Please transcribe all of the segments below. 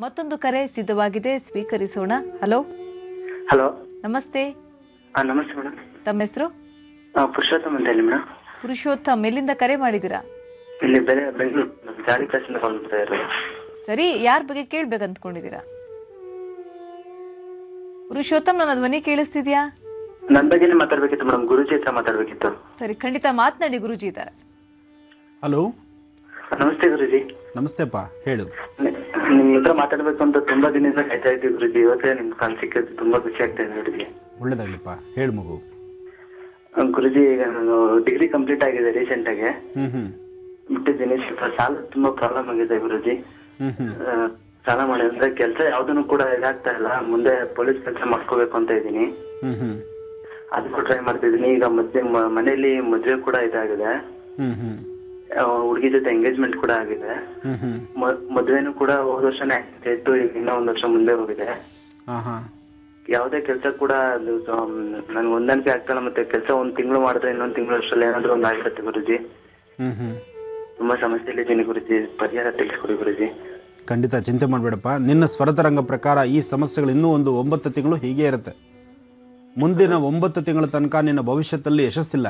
ಮತ್ತೊಂದು ಕರೆ ಸಿದ್ಧವಾಗಿದೆ ಸ್ವೀಕರಿಸೋಣ ಹಲೋ ಹಲೋ ನಮಸ್ತೆ ಹಾಂ ನಮಸ್ತೆ ಮೇಡಮ್ ತಮ್ಮ ಹೆಸರು ಪುರುಷೋತ್ತಮ್ ಅಂತ ಹೇಳಿ ಮೇಡಮ್ ಪುರುಷೋತ್ತಮ್ ಎಲ್ಲಿಂದ ಕರೆ ಮಾಡಿದ್ದೀರಾ ಇಲ್ಲಿ ಬೆಲೆ ಬೆಂಗಳೂರು ಜಾಲಿ ಕ್ಲಾಸಿಂದ ಕಾಲ್ ಮಾಡ್ತಾ ಇರೋದು ಸರಿ ಯಾರ ಬಗ್ಗೆ ಕೇಳ್ಬೇಕು ಅಂದ್ಕೊಂಡಿದ್ದೀರಾ ಪುರುಷೋತ್ತಮ್ ನನ್ನ ಧ್ವನಿ ಕೇಳಿಸ್ತಿದ್ಯಾ ನನ್ನ ಬಗ್ಗೆನೇ ಮಾತಾಡ್ಬೇಕಿತ್ತು ಮೇಡಮ್ ಗುರುಜಿ ಹತ್ರ ಮಾತಾಡ್ಬೇಕಿತ್ತು ಸರಿ ಖಂಡಿತ ಮಾತನಾಡಿ ಗುರುಜಿ ಇದ್ದಾರೆ ಹಲೋ ನಮಸ್ತೆ ಗುರುಜಿ ನಮಸ್ತೆಪ್ಪ ಹೇಳು ನಿ- ನಿಮ್ ಹತ್ರ ಮಾತಾಡ್ಬೇಕು ಅಂತ ತುಂಬಾ ದಿನದಿಂದ ಕಾಯ್ತಾ ಇದ್ದೀವಿ ಗುರುಜಿ ಇವತ್ತೇ ನಿಮ್ ಕಾಲ್ ಸಿಕ್ಕಿದ್ದು ತುಂಬಾ ಖುಷಿ ಆಗ್ತಾ ಇದೆ ಗುರುಜಿ ಒಳ್ಳೇದಾಗ್ಲಿಪ್ಪ ಹೇಳು ಮಗು ಆ, ಗುರುಜಿ ಈಗ ನಾನು ಡಿಗ್ರಿ ಕಂಪ್ಲೀಟ್ ಆಗಿದೆ ರೀಸೆಂಟ್ ಆಗಿ ಹ್ಞೂ ಹ್ಞೂ ಬಿಟ್ಟಿದ್ದೀನಿ ಸ್ವಲ್ಪ ಸಾಲ ತುಂಬಾ ಪ್ರಾಬ್ಲಮ್ ಆಗಿದೆ ಗುರುಜಿ ಹ್ಞೂ ಹ್ಞೂ ಆ, ಸಾಲ ಮಾಡಿ ಅಂದ್ರೆ ಕೆಲಸ ಯಾವ್ದನ್ನು ಕೂಡ ಇದಾಗ್ತಾ ಇಲ್ಲ ಮುಂದೆ ಪೊಲೀಸ್ ಕೆಲಸ ಮಾಡ್ಕೋಬೇಕು ಅಂತ ಇದ್ದೀನಿ ಹ್ಞೂ ಹ್ಞೂ ಅದಕ್ಕೂ ಟ್ರೈ ಮಾಡ್ತಿದ್ದೀನಿ ಈಗ ಮತ್ತೆ ಮ- ಮನೇಲಿ ಮದುವೆ ಕೂಡ ಇದಾಗಿದೆ ಹ್ಞೂ ಹ್ಞೂ ಹುಡುಗಿ ಜೊತೆ ಎಂಗೇಜ್ಮೆಂಟ್ ಕೂಡ ಆಗಿದೆ ಹ್ಞೂ ಹ್ಞೂ ಮ- ಮದ್ವೆನೂ ಕೂಡ ಹೋದ ವರ್ಷನೇ ಆಗ್ತಾ ಇತ್ತು ಈಗ ಇನ್ನೂ ಒಂದ್ ವರ್ಷ ಮುಂದೆ ಹೋಗಿದೆ ಹಾಂ ಹಾಂ ಯಾವುದೇ ಕೆಲಸ ಕೂಡ ಅದು ನನ್ಗೆ ಹೊಂದಾಣಿಕೆ ಆಗ್ತಾಯಿಲ್ಲ ಮತ್ತೆ ಕೆಲಸ ಒಂದ್ ತಿಂಗಳು ಮಾಡಿದ್ರೆ ಇನ್ನೊಂದ್ ತಿಂಗಳು ಅಷ್ಟರಲ್ಲಿ ಏನಾದ್ರೂ ಒಂದು ಆಗಿರುತ್ತೆ ಗುರುಜಿ ಹ್ಞೂ ಹ್ಞೂ ತುಂಬಾ ಸಮಸ್ಯೆಲಿದ್ದೀನಿ ಗುರುಜಿ ಪರಿಹಾರ ತಿಳಿಸ್ಕೊಡಿ ಗುರುಜಿ ಖಂಡಿತ ಚಿಂತೆ ಮಾಡಬೇಡಪ್ಪ ನಿನ್ನ ಸ್ವರತರಂಗ ಪ್ರಕಾರ ಈ ಸಮಸ್ಯೆಗಳು ಇನ್ನೂ ಒಂದು ಒಂಬತ್ತು ತಿಂಗಳು ಹೀಗೆ ಇರುತ್ತೆ ಮುಂದಿನ ಒಂಬತ್ತು ತಿಂಗಳ ತನಕ ನಿನ್ನ ಭವಿಷ್ಯದಲ್ಲಿ ಯಶಸ್ಸಿಲ್ಲ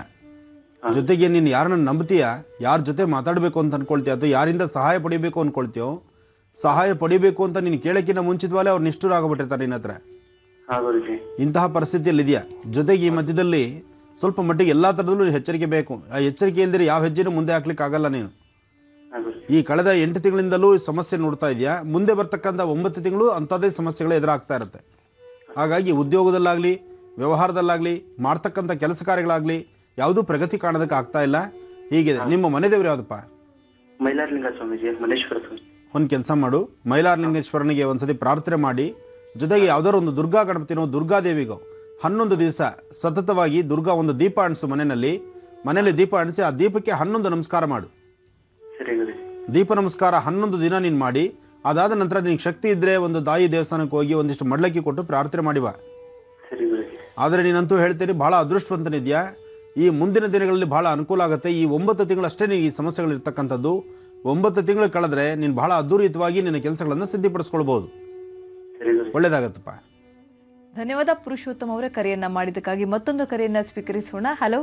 ಜೊತೆಗೆ ನೀನು ಯಾರನ್ನ ನಂಬ್ತೀಯ ಯಾರ ಜೊತೆ ಮಾತಾಡಬೇಕು ಅಂತ ಅನ್ಕೊಳ್ತೀಯ ಅಥವಾ ಯಾರಿಂದ ಸಹಾಯ ಪಡಿಬೇಕು ಅನ್ಕೊಳ್ತೀಯೋ ಸಹಾಯ ಪಡಿಬೇಕು ಅಂತ ನೀನು ಕೇಳೋಕ್ಕಿಂತ ಮುಂಚಿತವಾಗಲೇ ಅವ್ರು ನಿಷ್ಠುರ ಆಗಿಬಿಟ್ಟಿರ್ತಾರೆ ನಿನ್ನ ಹತ್ರ ಹಾ ಗುರುಜಿ ಇಂತಹ ಪರಿಸ್ಥಿತಿಯಲ್ಲಿ ಇದೆಯಾ ಜೊತೆಗೆ ಈ ಮಧ್ಯದಲ್ಲಿ ಸ್ವಲ್ಪ ಮಟ್ಟಿಗೆ ಎಲ್ಲ ಥರದಲ್ಲೂ ಎಚ್ಚರಿಕೆ ಬೇಕು ಆ ಎಚ್ಚರಿಕೆ ಇಲ್ಲದ್ರೆ ಯಾವ ಹೆಜ್ಜೆನೂ ಮುಂದೆ ಹಾಕ್ಲಿಕ್ಕೆ ಆಗಲ್ಲ ನೀನು ಹಾ ಗುರುಜಿ ಈ ಕಳೆದ ಎಂಟು ತಿಂಗಳಿಂದಲೂ ಈ ಸಮಸ್ಯೆ ನೋಡ್ತಾ ಇದೆಯಾ ಮುಂದೆ ಬರ್ತಕ್ಕಂಥ ಒಂಬತ್ತು ತಿಂಗಳು ಅಂಥದ್ದೇ ಸಮಸ್ಯೆಗಳು ಎದುರಾಗ್ತಾ ಇರುತ್ತೆ ಹಾಗಾಗಿ ಉದ್ಯೋಗದಲ್ಲಾಗಲಿ ವ್ಯವಹಾರದಲ್ಲಾಗಲಿ ಮಾಡ್ತಕ್ಕಂಥ ಕೆಲಸ ಕಾರ್ಯಗಳಾಗಲಿ ಯಾವುದೂ ಪ್ರಗತಿ ಕಾಣೋದಕ್ಕೆ ಆಗ್ತಾ ಇಲ್ಲ ಹೀಗಿದೆ ನಿಮ್ಮ ಮನೆ ದೇವ್ರು ಯಾವುದಪ್ಪ ಮೈಲಾರಲಿಂಗ ಸ್ವಾಮೀಜಿ ಮಲ್ಲೇಶ್ವರ ಸ್ವಾಮಿ ಒಂದು ಕೆಲಸ ಮಾಡು ಮೈಲಾರಲಿಂಗೇಶ್ವರನಿಗೆ ಒಂದ್ಸತಿ ಪ್ರಾರ್ಥನೆ ಮಾಡಿ ಜೊತೆಗೆ ಯಾವ್ದಾದ್ರು ಒಂದು ದುರ್ಗಾ ಗಣಪತಿನೋ ದುರ್ಗಾದೇವಿಗೋ ಹನ್ನೊಂದು ದಿವಸ ಸತತವಾಗಿ ದುರ್ಗಾ ಒಂದು ದೀಪ ಅಣಿಸು ಮನೆಯಲ್ಲಿ ಮನೆಯಲ್ಲಿ ದೀಪ ಅಣಿಸಿ ಆ ದೀಪಕ್ಕೆ ಹನ್ನೊಂದು ನಮಸ್ಕಾರ ಮಾಡು ಸರಿ ಗುರುಜಿ ದೀಪ ನಮಸ್ಕಾರ ಹನ್ನೊಂದು ದಿನ ನೀನು ಮಾಡಿ ಅದಾದ ನಂತರ ನಿನಗೆ ಶಕ್ತಿ ಇದ್ದರೆ ಒಂದು ತಾಯಿ ದೇವಸ್ಥಾನಕ್ಕೆ ಹೋಗಿ ಒಂದಿಷ್ಟು ಮಡ್ಲಕ್ಕಿ ಕೊಟ್ಟು ಪ್ರಾರ್ಥನೆ ಮಾಡಿ ಬಾ ಸರಿ ಗುರುಜಿ ಆದರೆ ನೀನಂತೂ ಹೇಳ್ತೀನಿ ಭಾಳ ಅದೃಷ್ಟವಂತನಿದ್ಯಾ ಈ ಮುಂದಿನ ದಿನಗಳಲ್ಲಿ ಭಾಳ ಅನುಕೂಲ ಆಗುತ್ತೆ ಈ ಒಂಬತ್ತು ತಿಂಗಳಷ್ಟೇ ನೀನು ಈ ಸಮಸ್ಯೆಗಳು ಇರ್ತಕ್ಕಂಥದ್ದು ಒಂಬತ್ತು ತಿಂಗಳು ಕಳೆದ್ರೆ ನೀನು ಭಾಳ ಅದ್ಧೂರಿತವಾಗಿ ನಿನ್ನ ಕೆಲಸಗಳನ್ನು ಸಿದ್ಧಪಡಿಸ್ಕೊಳ್ಬೋದು ಸರಿ ಗುರುಜಿ ಒಳ್ಳೇದಾಗತ್ತಪ್ಪ ಧನ್ಯವಾದ ಪುರುಷೋತ್ತಮ್ ಅವರೇ ಕರೆಯನ್ನ ಮಾಡಿದ್ದಕ್ಕಾಗಿ ಮತ್ತೊಂದು ಕರೆಯನ್ನ ಸ್ವೀಕರಿಸೋಣ ಹಲೋ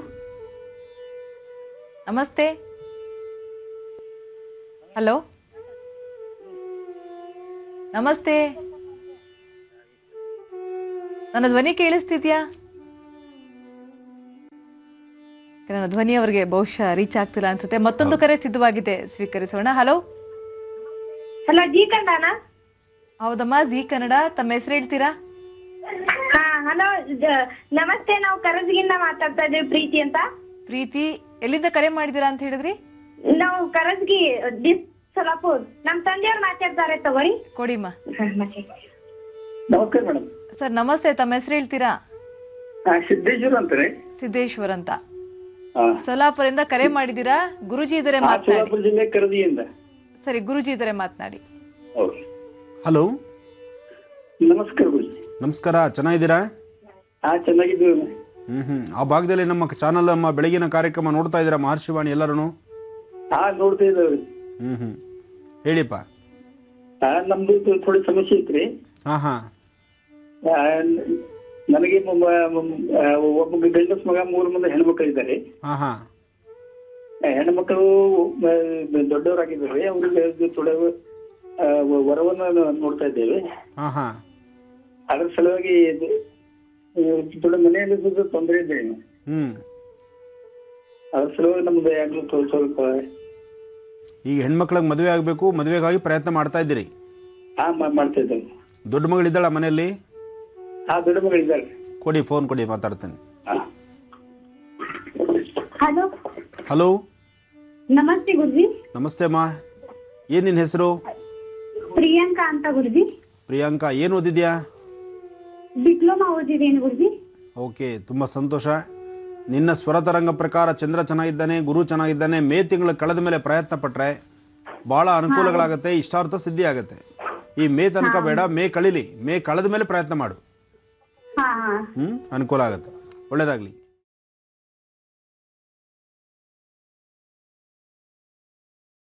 ನಮಸ್ತೆ ಹಲೋ ನಮಸ್ತೆ ನನ್ನ ಧ್ವನಿ ಕೇಳಿಸ್ತಿದ್ಯಾ ನನ್ನ ಧ್ವನಿ ಅವರಿಗೆ ಬಹುಶಃ ರೀಚ್ ಆಗ್ತಿಲ್ಲ ಅನ್ಸುತ್ತೆ ಮತ್ತೊಂದು ಕರೆ ಸಿದ್ಧವಾಗಿದೆ ಸ್ವೀಕರಿಸೋಣ ಹಲೋ ಹಲೋ ಜಿ ಕನ್ನಡನ ಹೌದಮ್ಮ ಜಿ ಕನ್ನಡ ತಮ್ಮ ಹೆಸರು ಹೇಳ್ತೀರಾ ಹಾ ಹಲೋ ನಮಸ್ತೆ ನಾವು ಕರಜಗಿಂದ ಮಾತಾಡ್ತಾ ಇದ್ದೀವಿ ಪ್ರೀತಿ ಅಂತ ಪ್ರೀತಿ ಎಲ್ಲಿಂದ ಕರೆ ಮಾಡಿದ್ದೀರಾ ಅಂತ ಹೇಳಿದ್ರಿ ನಾವು ಕರಜಗಿ ಡಿಸ್ ಸೊಲಾಪುರ್ ನಮ್ ತಂದೆಯವ್ರು ಮಾತಾಡ್ತಾರೆ ತಗೋರಿ ಕೊಡಿಮ್ಮ ನಮಸ್ಕಾರ ಮೇಡಮ್ ಸರ್ ನಮಸ್ತೆ ತಮ್ಮ ಹೆಸರು ಹೇಳ್ತೀರಾ ಸಿದ್ದೇಶ್ವರ ಅಂತಾರೆ ಸಿದ್ದೇಶ್ವರ್ ಅಂತ ಹಾ. ಸೋಲಾಪುರದಿಂದ ಕರೆ ಮಾಡಿದ್ದೀರಾ ಗುರುಜಿ ಇದಾರೆ ಮಾತನಾಡಿ ಸೋಲಾಪುರ ಜಿಲ್ಲೆ ಕರದಿಯಿಂದ ಸರಿ ಗುರುಜಿ ಇದಾರೆ ಮಾತನಾಡಿ ಓಕೆ ಹಲೋ ನಮಸ್ಕಾರ ಗುರುಜಿ ನಮಸ್ಕಾರ ಚೆನ್ನಾಗಿದ್ದೀರಾ ಹಾ ಚೆನ್ನಾಗಿದ್ದೀವಿ ಹ್ಞೂ ಹ್ಞೂ ಆ ಭಾಗದಲ್ಲಿ ನಮ್ಮ ಚಾನಲ್ ನಮ್ಮ ಬೆಳಗಿನ ಕಾರ್ಯಕ್ರಮ ನೋಡ್ತಾ ಇದ್ದೀರಾ ಮಹರ್ಷಿವಾಣಿ ಎಲ್ಲರೂ ಹಾ ನೋಡ್ತಾ ಇದ್ದೇವೆ ಹ್ಞೂ ಹ್ಞೂ ಹೇಳಿಪ್ಪ ಹಾ ನಮ್ದು ಥೋ- ಥೋಡಿ ಸಮಸ್ಯೆ ಐತ್ರಿ ಹಾಂ ಹಾಂ ಆ, ನ- ನನಗೆ ಒಬ್ಬ ಆ, ಒಬ್ಬ ಗಂಡಸ್ ಮಗ ಮೂರು ಮಂದಿ ಹೆಣ್ಮಕ್ಳು ಇದ್ದಾರೆ ಹಾಂ ಹಾಂ ಆ, ಹೆಣ್ಮಕ್ಳು ಆ, ದೊಡ್ಡವರಾಗಿದ್ದಾರೆ ಅವ್ರಿಗೆ ಥೋಡೆ ಆ, ವ- ವರವನ್ನ ನಾವು ನೋಡ್ತಾ ಇದ್ದೇವೆ ಹಾಂ ಹಾಂ ಅದ್ರ ಸಲುವಾಗಿ ಇದು, ಆ, ಥೋಡೆ ಮನೆಯಲ್ಲಿ ಸ್ವಲ್ಪ ತೊಂದರೆ ಇದೆ ಹ್ಞೂ ಅದ್ರ ಸಲುವಾಗಿ ನಮ್ದು ಯಾಕಂದ್ರೆ ಸ್ವಲ್ಪ ಸ್ವಲ್ಪ ಈಗ ಹೆಣ್ಮಕ್ಳಿಗೆ ಮದುವೆ ಆಗಬೇಕು ಮದುವೆಗಾಗಿ ಪ್ರಯತ್ನ ಮಾಡ್ತಾ ಇದ್ದೀರಿ ಹಾ ಮಾ- ಮಾಡ್ತಾ ಇದ್ದೇವೆ ದೊಡ್ಡ ಮಗಳಿದ್ದಾಳ ಮನೆಯಲ್ಲಿ ಹಾ ದೊಡ್ಡ ಮಗಳಿದ್ದಾರೆ ಕೊಡಿ ಫೋನ್ ಕೊಡಿ ಮಾತಾಡ್ತೇನೆ ಹಾ ಹಲೋ ಹಲೋ ನಮಸ್ತೆ ಗುರುಜಿ ನಮಸ್ತೆ ಅಮ್ಮ ಏನು ನಿನ್ನ ಹೆಸರು ಪ್ರಿಯಾಂಕಾ ಅಂತ ಗುರುಜಿ ಪ್ರಿಯಾಂಕಾ ಏನು ಓದಿದ್ಯಾ ಡಿಪ್ಲೊಮಾ ಓದಿದ್ದೇನೆ ಗುರುಜಿ ಓಕೆ ತುಂಬ ಸಂತೋಷ ನಿನ್ನ ಸ್ವರತರಂಗ ಪ್ರಕಾರ ಚಂದ್ರ ಚೆನ್ನಾಗಿದ್ದಾನೆ ಗುರು ಚೆನ್ನಾಗಿದ್ದಾನೆ ಮೇ ತಿಂಗಳು ಕಳೆದ ಮೇಲೆ ಪ್ರಯತ್ನ ಪಟ್ಟರೆ ಭಾಳ ಅನುಕೂಲಗಳಾಗುತ್ತೆ ಇಷ್ಟಾರ್ಥ ಸಿದ್ಧಿ ಆಗುತ್ತೆ ಈ ಮೇ ತನಕ ಬೇಡ ಮೇ ಕಳಿಲಿ ಮೇ ಕಳೆದ ಮೇಲೆ ಪ್ರಯತ್ನ ಮಾಡು ಹಾ ಹಾ ಹ್ಞೂ ಅನುಕೂಲ ಆಗುತ್ತೆ ಒಳ್ಳೇದಾಗಲಿ